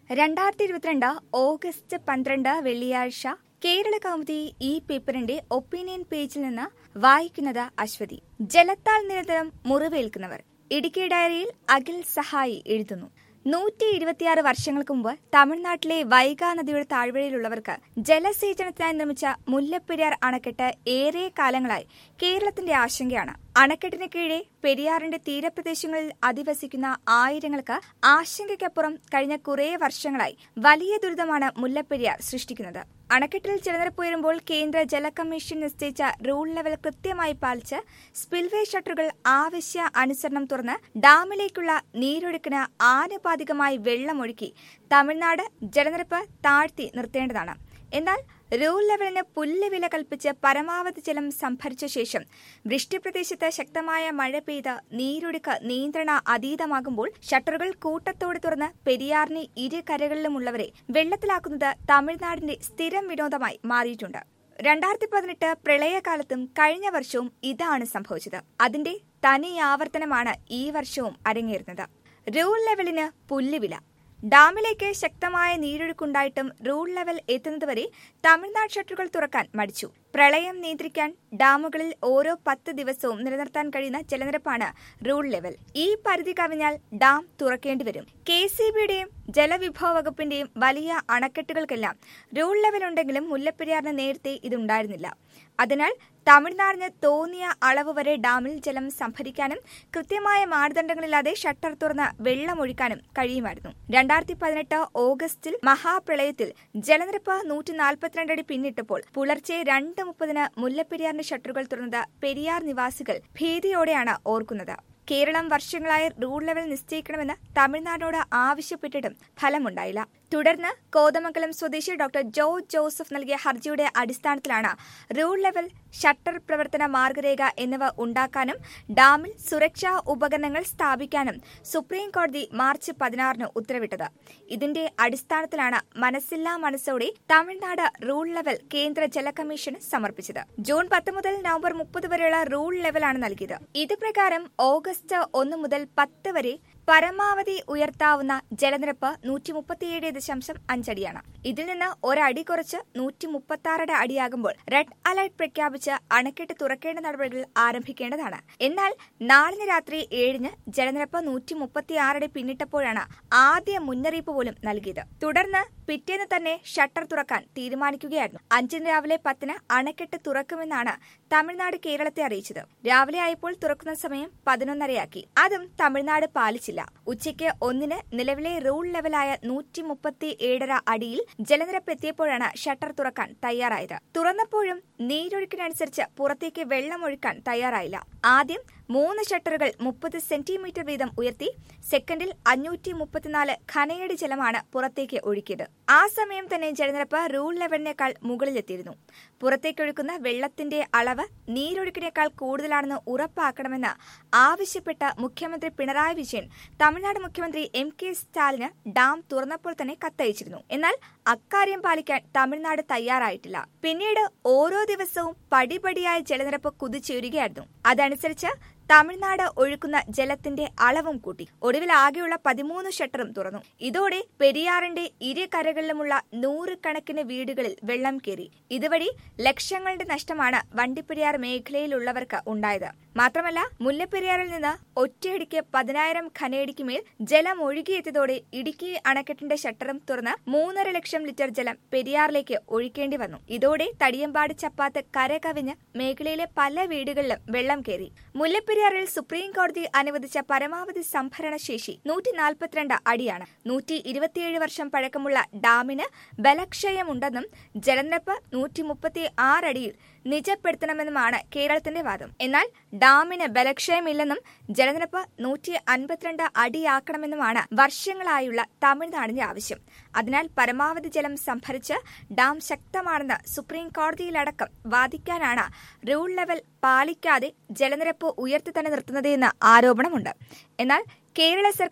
രണ്ടായിരത്തി ഇരുപത്തിരണ്ട് ഓഗസ്റ്റ് പന്ത്രണ്ട് വെള്ളിയാഴ്ച കേരള കൗമുദി ഈ പേപ്പറിന്റെ ഒപ്പീനിയൻ പേജിൽ നിന്ന് വായിക്കുന്നത് അശ്വതി ജലത്താൽ നിരന്തരം മുറിവേൽക്കുന്നവർ ഇടുക്കി ഡയറിയിൽ അഖിൽ സഹായി എഴുതുന്നു നൂറ്റി ഇരുപത്തിയാറ് വർഷങ്ങൾക്ക് മുമ്പ് തമിഴ്നാട്ടിലെ വൈഗാ നദിയുടെ താഴ്വരയിലുള്ളവർക്ക് ജലസേചനത്തിനായി നിർമ്മിച്ച മുല്ലപ്പെരിയാർ അണക്കെട്ട് ഏറെ കാലങ്ങളായി കേരളത്തിന്റെ ആശങ്കയാണ് അണക്കെട്ടിന് കീഴെ പെരിയാറിന്റെ തീരപ്രദേശങ്ങളിൽ അധിവസിക്കുന്ന ആയിരങ്ങൾക്ക് ആശങ്കയ്ക്കപ്പുറം കഴിഞ്ഞ കുറേ വർഷങ്ങളായി വലിയ ദുരിതമാണ് മുല്ലപ്പെരിയാർ സൃഷ്ടിക്കുന്നത് അണക്കെട്ടിൽ ജലനിരപ്പ് ഉയരുമ്പോൾ കേന്ദ്ര ജല കമ്മീഷൻ നിശ്ചയിച്ച റൂൾ ലെവൽ കൃത്യമായി പാലിച്ച് സ്പിൽവേ ഷട്ടറുകൾ ആവശ്യ അനുസരണം തുറന്ന് ഡാമിലേക്കുള്ള നീരൊഴുക്കിന് ആനുപാതികമായി വെള്ളമൊഴുക്കി തമിഴ്നാട് ജലനിരപ്പ് താഴ്ത്തി നിർത്തേണ്ടതാണ് എന്നാൽ റൂൾ ലെവലിന് പുല്ലുവില കൽപ്പിച്ച് പരമാവധി ജലം സംഭരിച്ച ശേഷം വൃഷ്ടിപ്രദേശത്ത് ശക്തമായ മഴ പെയ്ത് നീരൊഴുക്ക് നിയന്ത്രണ അതീതമാകുമ്പോൾ ഷട്ടറുകൾ കൂട്ടത്തോടെ തുറന്ന് പെരിയാറിന് ഇരു കരകളിലുമുള്ളവരെ വെള്ളത്തിലാക്കുന്നത് തമിഴ്നാടിന്റെ സ്ഥിരം വിനോദമായി മാറിയിട്ടുണ്ട് രണ്ടായിരത്തി പതിനെട്ട് പ്രളയകാലത്തും കഴിഞ്ഞ വർഷവും ഇതാണ് സംഭവിച്ചത് അതിന്റെ തനി ആവർത്തനമാണ് ഈ വർഷവും അരങ്ങേറുന്നത് റൂൾ ലെവലിന് പുല്ലുവില ഡാമിലേക്ക് ശക്തമായ നീരൊഴുക്കുണ്ടായിട്ടും റൂൾ ലെവൽ എത്തുന്നതുവരെ തമിഴ്നാട് ഷട്ടറുകൾ തുറക്കാൻ മടിച്ചു പ്രളയം നിയന്ത്രിക്കാൻ ഡാമുകളിൽ ഓരോ പത്ത് ദിവസവും നിലനിർത്താൻ കഴിയുന്ന ജലനിരപ്പാണ് റൂൾ ലെവൽ ഈ പരിധി കവിഞ്ഞാൽ ഡാം തുറക്കേണ്ടി വരും കെ സി ബിയുടെയും ജലവിഭവ വകുപ്പിന്റെയും വലിയ അണക്കെട്ടുകൾക്കെല്ലാം റൂൾ ലെവൽ ഉണ്ടെങ്കിലും മുല്ലപ്പെരിയാറിന് നേരത്തെ ഇതുണ്ടായിരുന്നില്ല അതിനാൽ തമിഴ്നാടിന് തോന്നിയ അളവ് വരെ ഡാമിൽ ജലം സംഭരിക്കാനും കൃത്യമായ മാനദണ്ഡങ്ങളില്ലാതെ ഷട്ടർ തുറന്ന് വെള്ളമൊഴിക്കാനും കഴിയുമായിരുന്നു രണ്ടായിരത്തി പതിനെട്ട് ഓഗസ്റ്റിൽ മഹാപ്രളയത്തിൽ ജലനിരപ്പ് നൂറ്റി നാൽപ്പത്തിരണ്ട് അടി പിന്നിട്ടപ്പോൾ പുലർച്ചെ രണ്ട് മുപ്പതിന് മുല്ലപ്പെരിയാറിന്റെ ഷട്ടറുകൾ തുറന്നത് പെരിയാർ നിവാസികൾ ഭീതിയോടെയാണ് ഓർക്കുന്നത് കേരളം വർഷങ്ങളായി റൂൾ ലെവൽ നിശ്ചയിക്കണമെന്ന് തമിഴ്നാടിനോട് ആവശ്യപ്പെട്ടിട്ടും ഫലമുണ്ടായില്ല തുടർന്ന് കോതമംഗലം സ്വദേശി ഡോക്ടർ ജോ ജോസഫ് നൽകിയ ഹർജിയുടെ അടിസ്ഥാനത്തിലാണ് റൂൾ ലെവൽ ഷട്ടർ പ്രവർത്തന മാർഗരേഖ എന്നിവ ഉണ്ടാക്കാനും ഡാമിൽ സുരക്ഷാ ഉപകരണങ്ങൾ സ്ഥാപിക്കാനും സുപ്രീം കോടതി മാർച്ച് പതിനാറിന് ഉത്തരവിട്ടത് ഇതിന്റെ അടിസ്ഥാനത്തിലാണ് മനസ്സില്ലാ മനസ്സോടെ തമിഴ്നാട് റൂൾ ലെവൽ കേന്ദ്ര ജല കമ്മീഷന് സമർപ്പിച്ചത് ജൂൺ പത്ത് മുതൽ നവംബർ മുപ്പത് വരെയുള്ള റൂൾ ലെവലാണ് നൽകിയത് ഇത് പ്രകാരം ഓഗസ്റ്റ് ഒന്ന് മുതൽ പത്ത് വരെ പരമാവധി ഉയർത്താവുന്ന ജലനിരപ്പ് നൂറ്റി മുപ്പത്തിയേഴ് ദശാംശം അഞ്ചടിയാണ് ഇതിൽ നിന്ന് ഒരടി കുറച്ച് നൂറ്റി മുപ്പത്തി ആറര അടിയാകുമ്പോൾ റെഡ് അലർട്ട് പ്രഖ്യാപിച്ച് അണക്കെട്ട് തുറക്കേണ്ട നടപടികൾ ആരംഭിക്കേണ്ടതാണ് എന്നാൽ നാളിന് രാത്രി ഏഴിന് ജലനിരപ്പ് നൂറ്റി മുപ്പത്തിയാറടി പിന്നിട്ടപ്പോഴാണ് ആദ്യ മുന്നറിയിപ്പ് പോലും നൽകിയത് തുടർന്ന് പിറ്റേന്ന് തന്നെ ഷട്ടർ തുറക്കാൻ തീരുമാനിക്കുകയായിരുന്നു അഞ്ചിന് രാവിലെ പത്തിന് അണക്കെട്ട് തുറക്കുമെന്നാണ് തമിഴ്നാട് കേരളത്തെ അറിയിച്ചത് രാവിലെ ആയപ്പോൾ തുറക്കുന്ന സമയം പതിനൊന്നരയാക്കി അതും തമിഴ്നാട് പാലിച്ചില്ല ഉച്ചയ്ക്ക് ഒന്നിന് നിലവിലെ റൂൾ ലെവലായ നൂറ്റി മുപ്പത്തി ഏഴര അടിയിൽ ജലനിരപ്പ് എത്തിയപ്പോഴാണ് ഷട്ടർ തുറക്കാൻ തയ്യാറായത് തുറന്നപ്പോഴും നീരൊഴുക്കിനനുസരിച്ച് പുറത്തേക്ക് വെള്ളമൊഴുക്കാൻ തയ്യാറായില്ല ആദ്യം മൂന്ന് ഷട്ടറുകൾ മുപ്പത് സെന്റിമീറ്റർ വീതം ഉയർത്തി സെക്കൻഡിൽ അഞ്ഞൂറ്റി മുപ്പത്തിനാല് ഖനയടി ജലമാണ് പുറത്തേക്ക് ഒഴുക്കിയത് ആ സമയം തന്നെ ജലനിരപ്പ് റൂൾ ലെവലിനേക്കാൾ മുകളിലെത്തിയിരുന്നു പുറത്തേക്കൊഴുക്കുന്ന വെള്ളത്തിന്റെ അളവ് നീരൊഴുക്കിനേക്കാൾ കൂടുതലാണെന്ന് ഉറപ്പാക്കണമെന്ന് ആവശ്യപ്പെട്ട മുഖ്യമന്ത്രി പിണറായി വിജയൻ തമിഴ്നാട് മുഖ്യമന്ത്രി എം കെ സ്റ്റാലിന് ഡാം തുറന്നപ്പോൾ തന്നെ കത്തയച്ചിരുന്നു എന്നാൽ അക്കാര്യം പാലിക്കാൻ തമിഴ്നാട് തയ്യാറായിട്ടില്ല പിന്നീട് ഓരോ ദിവസവും പടിപടിയായി ജലനിരപ്പ് കുതിച്ചുയരുകയായിരുന്നു അതനുസരിച്ച് തമിഴ്നാട് ഒഴുക്കുന്ന ജലത്തിന്റെ അളവും കൂട്ടി ഒടുവിൽ ആകെയുള്ള പതിമൂന്ന് ഷട്ടറും തുറന്നു ഇതോടെ പെരിയാറിന്റെ ഇരു കരകളിലുമുള്ള നൂറുകണക്കിന് വീടുകളിൽ വെള്ളം കയറി ഇതുവഴി ലക്ഷങ്ങളുടെ നഷ്ടമാണ് വണ്ടിപ്പെരിയാർ മേഖലയിലുള്ളവർക്ക് ഉണ്ടായത് മാത്രമല്ല മുല്ലപ്പെരിയാറിൽ നിന്ന് ഒറ്റയടിക്ക് പതിനായിരം ഖനയടിക്ക് മേൽ ജലം ഒഴുകിയെത്തിയതോടെ ഇടുക്കി അണക്കെട്ടിന്റെ ഷട്ടറും തുറന്ന് മൂന്നര ലക്ഷം ലിറ്റർ ജലം പെരിയാറിലേക്ക് ഒഴിക്കേണ്ടി വന്നു ഇതോടെ തടിയമ്പാട് ചപ്പാത്ത് കര കവിഞ്ഞ് മേഖലയിലെ പല വീടുകളിലും വെള്ളം കയറി മുല്ലപ്പെരിയാറിൽ സുപ്രീം കോടതി അനുവദിച്ച പരമാവധി സംഭരണ ശേഷി നൂറ്റി നാൽപ്പത്തിരണ്ട് അടിയാണ് നൂറ്റി ഇരുപത്തിയേഴ് വർഷം പഴക്കമുള്ള ഡാമിന് ബലക്ഷയമുണ്ടെന്നും ജലനിരപ്പ് നൂറ്റി മുപ്പത്തി ആറടിയിൽ നിജപ്പെടുത്തണമെന്നുമാണ് കേരളത്തിന്റെ വാദം എന്നാൽ ഡാമിന് ബലക്ഷയമില്ലെന്നും ജലനിരപ്പ് നൂറ്റി അൻപത്തിരണ്ട് അടിയാക്കണമെന്നുമാണ് വർഷങ്ങളായുള്ള തമിഴ്നാടിന്റെ ആവശ്യം അതിനാൽ പരമാവധി ജലം സംഭരിച്ച് ഡാം ശക്തമാണെന്ന് സുപ്രീം കോടതിയിലടക്കം വാദിക്കാനാണ് റൂൾ ലെവൽ പാലിക്കാതെ ജലനിരപ്പ് ഉയർത്തി തന്നെ നിർത്തുന്നതെന്ന് ആരോപണമുണ്ട് എന്നാൽ കേരള സർക്കാർ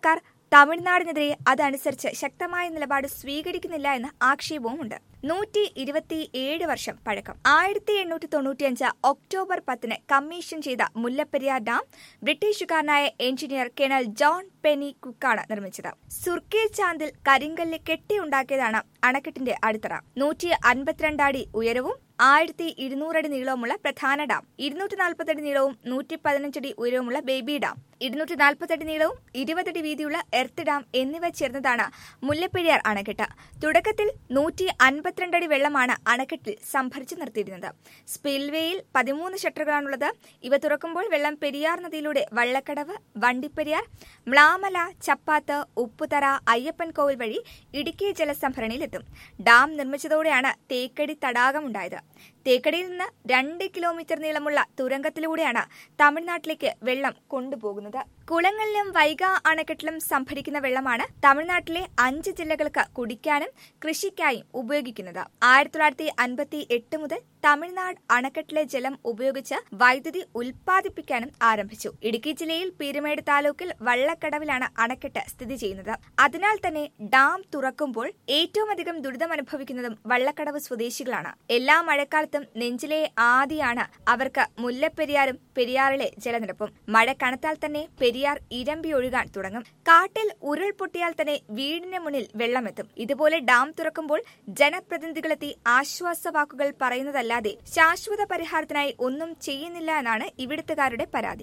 തമിഴ്നാടിനെതിരെ അതനുസരിച്ച് ശക്തമായ നിലപാട് സ്വീകരിക്കുന്നില്ല എന്ന ആക്ഷേപവുമുണ്ട് നൂറ്റി ഇരുപത്തിയേഴ് വർഷം പഴക്കം ആയിരത്തി എണ്ണൂറ്റി തൊണ്ണൂറ്റിയഞ്ച് ഒക്ടോബർ പത്തിന് കമ്മീഷൻ ചെയ്ത മുല്ലപ്പെരിയാർ ഡാം ബ്രിട്ടീഷുകാരനായ എഞ്ചിനീയർ കേണൽ ജോൺ പെനി കുക്കാണ് നിർമ്മിച്ചത് സുർക്കെ ചാന്തിൽ കരിങ്കല്ല് കെട്ടിയുണ്ടാക്കിയതാണ് അണക്കെട്ടിന്റെ അടിത്തറ നൂറ്റി അൻപത്തിരണ്ട് അടി ഉയരവും ആയിരത്തി ഇരുന്നൂറടി നീളവുമുള്ള പ്രധാന ഡാം ഇരുന്നൂറ്റി നാൽപ്പത്തടി നീളവും നൂറ്റി പതിനഞ്ചടി ഉയരവുമുള്ള ബേബി ഡാം ഇരുന്നൂറ്റി നാൽപ്പത്തടി നീളവും ഇരുപതടി വീതിയുള്ള എർത്ത് ഡാം എന്നിവ ചേർന്നതാണ് മുല്ലപ്പെരിയാർ അണക്കെട്ട് തുടക്കത്തിൽ നൂറ്റി അൻപത്തിരണ്ടടി വെള്ളമാണ് അണക്കെട്ടിൽ സംഭരിച്ചു നിർത്തിയിരുന്നത് സ്പിൽവേയിൽ പതിമൂന്ന് ഷട്ടറുകളാണുള്ളത് ഇവ തുറക്കുമ്പോൾ വെള്ളം പെരിയാർ നദിയിലൂടെ വള്ളക്കടവ് വണ്ടിപ്പെരിയാർ മ്ലാമല ചപ്പാത്ത് ഉപ്പുതറ അയ്യപ്പൻ കോവിൽ വഴി ഇടുക്കി ജലസംഭരണിയിലെത്തും ഡാം നിർമ്മിച്ചതോടെയാണ് തേക്കടി തടാകമുണ്ടായത് തേക്കടിയിൽ നിന്ന് രണ്ട് കിലോമീറ്റർ നീളമുള്ള തുരങ്കത്തിലൂടെയാണ് തമിഴ്നാട്ടിലേക്ക് വെള്ളം കൊണ്ടുപോകുന്നത് കുളങ്ങളിലും വൈഗ അണക്കെട്ടിലും സംഭരിക്കുന്ന വെള്ളമാണ് തമിഴ്നാട്ടിലെ അഞ്ച് ജില്ലകൾക്ക് കുടിക്കാനും കൃഷിക്കായും ഉപയോഗിക്കുന്നത് ആയിരത്തി തൊള്ളായിരത്തി അൻപത്തി എട്ട് മുതൽ തമിഴ്നാട് അണക്കെട്ടിലെ ജലം ഉപയോഗിച്ച് വൈദ്യുതി ഉൽപ്പാദിപ്പിക്കാനും ആരംഭിച്ചു ഇടുക്കി ജില്ലയിൽ പീരുമേട് താലൂക്കിൽ വള്ളക്കടവിലാണ് അണക്കെട്ട് സ്ഥിതി ചെയ്യുന്നത് അതിനാൽ തന്നെ ഡാം തുറക്കുമ്പോൾ ഏറ്റവും അധികം ദുരിതമനുഭവിക്കുന്നതും വള്ളക്കടവ് സ്വദേശികളാണ് എല്ലാ മഴക്കാലത്തും നെഞ്ചിലെ ആദിയാണ് അവർക്ക് മുല്ലപ്പെരിയാറും പെരിയാറിലെ ജലനിരപ്പും മഴ കനത്താൽ തന്നെ പെരിയാർ ഇരമ്പി ഒഴുകാൻ തുടങ്ങും കാട്ടിൽ ഉരുൾപൊട്ടിയാൽ തന്നെ വീടിന് മുന്നിൽ വെള്ളമെത്തും ഇതുപോലെ ഡാം തുറക്കുമ്പോൾ ജനപ്രതിനിധികളെത്തി ആശ്വാസ വാക്കുകൾ പറയുന്നതല്ലാതെ ശാശ്വത പരിഹാരത്തിനായി ഒന്നും ചെയ്യുന്നില്ല എന്നാണ് ഇവിടുത്തുകാരുടെ പരാതി